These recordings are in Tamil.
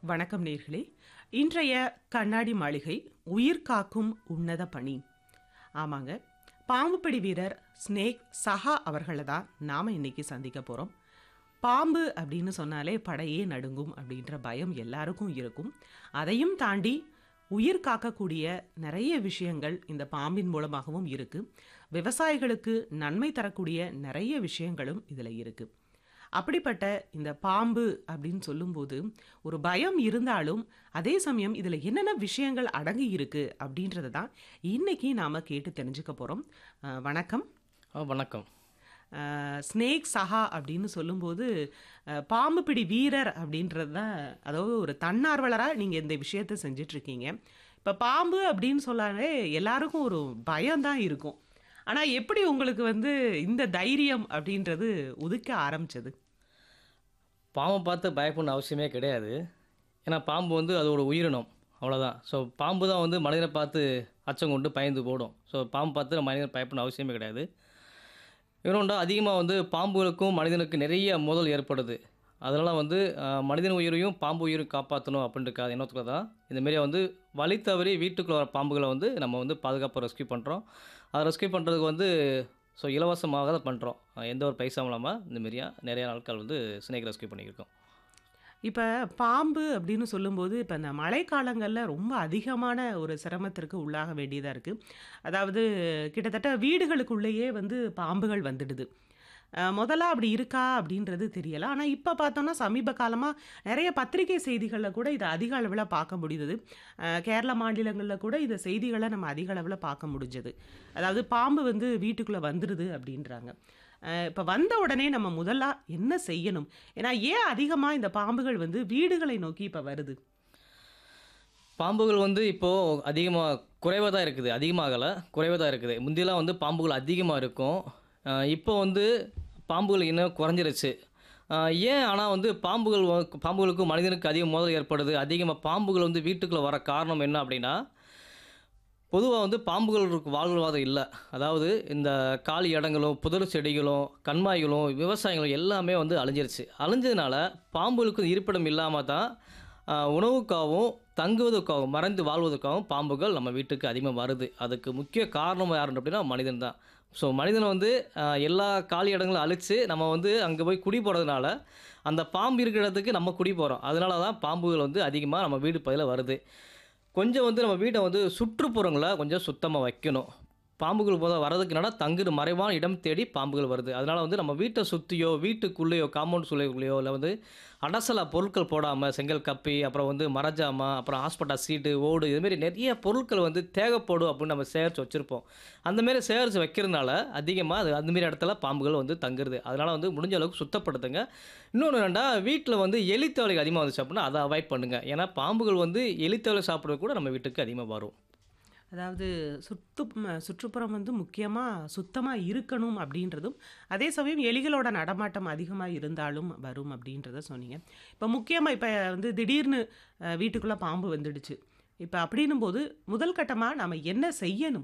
வணக்கம் நேர்களே இன்றைய கண்ணாடி மாளிகை உயிர் காக்கும் உன்னத பணி ஆமாங்க பாம்புப்பிடி வீரர் ஸ்னேக் சஹா அவர்களை தான் நாம் இன்னைக்கு சந்திக்க போகிறோம் பாம்பு அப்படின்னு சொன்னாலே படையே நடுங்கும் அப்படின்ற பயம் எல்லாருக்கும் இருக்கும் அதையும் தாண்டி உயிர் காக்கக்கூடிய நிறைய விஷயங்கள் இந்த பாம்பின் மூலமாகவும் இருக்குது விவசாயிகளுக்கு நன்மை தரக்கூடிய நிறைய விஷயங்களும் இதில் இருக்குது அப்படிப்பட்ட இந்த பாம்பு அப்படின்னு சொல்லும்போது ஒரு பயம் இருந்தாலும் அதே சமயம் இதில் என்னென்ன விஷயங்கள் அடங்கி இருக்கு அப்படின்றத தான் இன்னைக்கு நாம் கேட்டு தெரிஞ்சுக்க போகிறோம் வணக்கம் ஆ வணக்கம் ஸ்னேக் சஹா அப்படின்னு சொல்லும்போது அஹ், பாம்பு பிடி வீரர் அப்படின்றது தான் அதாவது ஒரு தன்னார்வலராக நீங்கள் இந்த விஷயத்தை செஞ்சிட்ருக்கீங்க இப்போ பாம்பு அப்படின்னு சொன்னாலே எல்லாருக்கும் ஒரு பயம்தான் இருக்கும் ஆனால் எப்படி உங்களுக்கு வந்து இந்த தைரியம் அப்படின்றது உதிக்க ஆரம்பிச்சது பாம்பை பார்த்து பயப்படணும் அவசியமே கிடையாது ஏன்னா பாம்பு வந்து அது ஒரு உயிரினம் அவ்வளோதான் ஸோ பாம்பு தான் வந்து மனிதனை பார்த்து அச்சம் கொண்டு பயந்து போடும் ஸோ பாம்பு பார்த்து மனிதன் பயப்படணும் அவசியமே கிடையாது இன்னொன்று அதிகமாக வந்து பாம்புகளுக்கும் மனிதனுக்கு நிறைய மோதல் ஏற்படுது அதனால் வந்து ஆஹ், மனிதன் உயிரையும் பாம்பு உயிரும் காப்பாற்றணும் அப்படின்றக்காக எண்ணத்துல தான் இந்தமாரி வந்து வழி தவறி வீட்டுக்குள்ள வர பாம்புகளை வந்து நம்ம வந்து பாதுகாப்பாக ரெஸ்க்யூ பண்ணுறோம் அதை ரெஸ்க்யூ பண்ணுறதுக்கு வந்து ஸோ இலவசமாக தான் பண்ணுறோம் எந்த ஒரு பைசாவும் இல்லாமல் இந்தமாரியா நிறைய நாட்கள் வந்து ஸ்னேக் ரெஸ்க்யூ பண்ணியிருக்கோம் இப்போ பாம்பு அப்படின்னு சொல்லும்போது இப்போ இந்த மழைக்காலங்களில் ரொம்ப அதிகமான ஒரு சிரமத்திற்கு உள்ளாக வேண்டியதாக இருக்குது அதாவது கிட்டத்தட்ட வீடுகளுக்குள்ளேயே வந்து பாம்புகள் வந்துடுது அஹ் முதல்ல அப்படி இருக்கா அப்படின்றது தெரியல ஆனால் இப்போ பார்த்தோம்னா சமீப காலமாக நிறைய பத்திரிகை செய்திகளில் கூட இதை அதிக அளவில் பார்க்க முடியுது அஹ் கேரள மாநிலங்களில் கூட இந்த செய்திகளை நம்ம அதிக அளவில் பார்க்க முடிஞ்சது அதாவது பாம்பு வந்து வீட்டுக்குள்ளே வந்துடுது அப்படின்றாங்க இப்போ வந்த உடனே நம்ம முதல்ல என்ன செய்யணும் ஏன்னா ஏன் அதிகமாக இந்த பாம்புகள் வந்து வீடுகளை நோக்கி இப்போ வருது பாம்புகள் வந்து இப்போது அதிகமாக குறைவாக தான் இருக்குது அதிகமாகலை குறைவாக தான் இருக்குது முந்தியெல்லாம் வந்து பாம்புகள் அதிகமாக இருக்கும் ஆஹ் இப்போ வந்து பாம்புகள் இன்னும் குறைஞ்சிருச்சு ஆஹ் ஏன் ஆனால் வந்து பாம்புகள் வ- பாம்புகளுக்கும் மனிதனுக்கு அதிக மோதல் ஏற்படுது அதிகமாக பாம்புகள் வந்து வீட்டுக்குள்ளே வர காரணம் என்ன அப்படின்னா பொதுவாக வந்து பாம்புகளுக்கு வாழ்வாதாரம் இல்லை அதாவது இந்த காலி இடங்களும் புதர் செடிகளும் கண்மாய்களும் விவசாயங்களும் எல்லாமே வந்து அழிஞ்சிருச்சு அழிஞ்சதுனால பாம்புகளுக்கு இருப்பிடம் இல்லாமல் தான் ஆஹ், உணவுக்காகவும் தங்குவதற்காகவும் மறைந்து வாழ்வதற்காகவும் பாம்புகள் நம்ம வீட்டுக்கு அதிகமாக வருது அதுக்கு முக்கிய காரணம் யாருன்னு அப்படின்னா மனிதன் தான் ஸோ மனிதன் வந்து ஆஹ், எல்லா காலி இடங்களும் அழித்து நம்ம வந்து அங்கே போய் குடி போடுறதுனால அந்த பாம்பு இருக்கிற இடத்துக்கு நம்ம குடி போகிறோம் அதனால தான் பாம்புகள் வந்து அதிகமாக நம்ம வீடு பகுதியில் வருது கொஞ்சம் வந்து நம்ம வீட்டை வந்து சுற்றுப்புறங்களை கொஞ்சம் சுத்தமாக வைக்கணும் பாம்புகள் போத வரதுக்கு என்னன்னா தங்குற மறைவான இடம் தேடி பாம்புகள் வருது அதனால் வந்து நம்ம வீட்டை சுற்றியோ வீட்டுக்குள்ளேயோ காம்பவுண்ட் சுள்ளைக்குள்ளேயோ இல்லை வந்து அடசலா பொருட்கள் போடாமல் செங்கல் கப்பி அப்புறம் வந்து மரஜாமா அப்புறம் ஹாஸ்பிட்டல் சீட்டு ஓடு இதுமாரி நிறைய பொருட்கள் வந்து தேவைப்படும் அப்படின்னு நம்ம சேகரித்து வச்சுருப்போம் அந்தமாரி சேகரித்து வைக்கிறதுனால அதிகமாக அது அந்தமாரி இடத்துல பாம்புகள் வந்து தங்குறது அதனால் வந்து முடிஞ்ச அளவுக்கு சுத்தப்படுத்துங்க இன்னொன்று என்னடா வீட்டில் வந்து எலித்தவளைகள் அதிகமாக வந்துச்சு அப்படின்னா அதை அவாய்ட் பண்ணுங்கள் ஏன்னா பாம்புகள் வந்து எலித்தவளை சாப்பிட்றது கூட நம்ம வீட்டுக்கு அதிகமாக வரும் அதாவது சுத்து ம- சுற்றுப்புறம் வந்து முக்கியமாக சுத்தமாக இருக்கணும் அப்படின்றதும் அதே சமயம் எலிகளோட நடமாட்டம் அதிகமாக இருந்தாலும் வரும் அப்படின்றத சொன்னீங்க இப்போ முக்கியமாக இப்போ வந்து திடீர்னு அஹ், வீட்டுக்குள்ளே பாம்பு வந்துடுச்சு இப்போ அப்படின்னும் போது முதல் கட்டமாக நம்ம என்ன செய்யணும்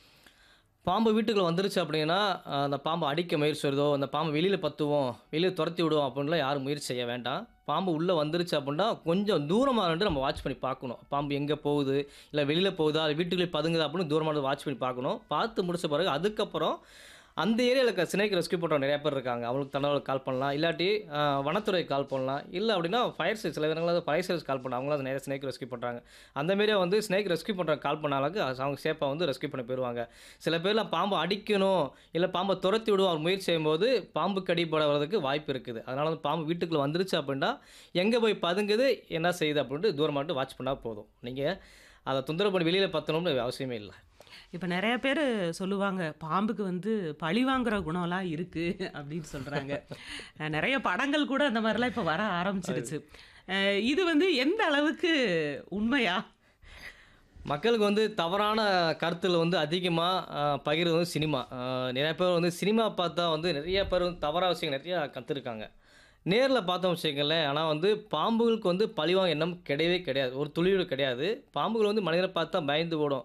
பாம்பு வீட்டுக்குள்ள வந்துருச்சு அப்படின்னா அஹ், அந்த பாம்பை அடிக்க முயற்சி வருதோ அந்த பாம்பை வெளியில் பத்துவோம் வெளியில் துரத்தி விடுவோம் அப்படின்லாம் யாரும் முயற்சி செய்ய வேண்டாம் பாம்பு உள்ளே வந்துருச்சு அப்படின்னா கொஞ்சம் தூரமாக இருந்து நம்ம வாட்ச் பண்ணி பார்க்கணும் பாம்பு எங்கே போகுது இல்லை வெளியில் போகுதா இல்லை வீட்டுக்குள்ளே பதுங்குதா அப்படின்னு தூரமாக இருந்து வாட்ச் பண்ணி பார்க்கணும் பார்த்து முடிச்ச பிறகு அதுக்கப்புறம் அந்த ஏரியாவில் இருக்க சினைக்கு ரெஸ்க்யூ பண்ணுறவங்க நிறைய பேர் இருக்காங்க அவங்களுக்கு தன்னோட கால் பண்ணலாம் இல்லாட்டி அஹ், வனத்துறைக்கு கால் பண்ணலாம் இல்லை அப்படின்னா ஃபயர் சர்வீஸ் சில நேரங்களில் ஃபயர் சர்வீஸ் கால் பண்ண அவங்களும் நிறைய ஸ்னேக் ரெஸ்க்யூ பண்ணுறாங்க அந்த மாரியே வந்து ஸ்னேக் ரெஸ்க்யூ பண்ணுறவங்க கால் பண்ணாலும் அவங்க சேஃபாக வந்து ரெஸ்க்யூ பண்ண போயிடுவாங்க சில பேர்லாம் பாம்பை அடிக்கணும் இல்லை பாம்பை துரத்தி விடுவோம் அவர் முயற்சி செய்யும்போது பாம்பு கடிப்பட வர்றதுக்கு வாய்ப்பு இருக்குது அதனால வந்து பாம்பு வீட்டுக்குள்ளே வந்துருச்சு அப்படின்னா எங்கே போய் பதுங்குது என்ன செய்யுது அப்படின்ட்டு தூரமாட்டு வாட்ச் பண்ணால் போதும் நீங்கள் அதை தொந்தரவு பண்ணி வெளியில் பற்றணும்னு அவசியமே இல்லை இப்போ நிறைய பேர் சொல்லுவாங்க பாம்புக்கு வந்து பழி வாங்குற குணம்லாம் இருக்கு அப்படின்னு சொல்றாங்க அஹ் நிறைய படங்கள் கூட அந்த மாதிரிலாம் இப்போ வர ஆரம்பிச்சிருச்சு அஹ் இது வந்து எந்த அளவுக்கு உண்மையா மக்களுக்கு வந்து தவறான கருத்தில் வந்து அதிகமாக பகிர்றது வந்து சினிமா அஹ், நிறைய பேர் வந்து சினிமா பார்த்தா வந்து நிறைய பேர் வந்து தவறான விஷயங்கள் நிறையா கற்றுருக்காங்க நேரில் பார்த்தோம் வச்சுக்கங்களேன் ஆனால் வந்து பாம்புகளுக்கு வந்து பழிவாங்க எண்ணம் கிடையவே கிடையாது ஒரு துளியோடு கிடையாது பாம்புகள் வந்து மனிதனை பார்த்தா பயந்து ஓடும்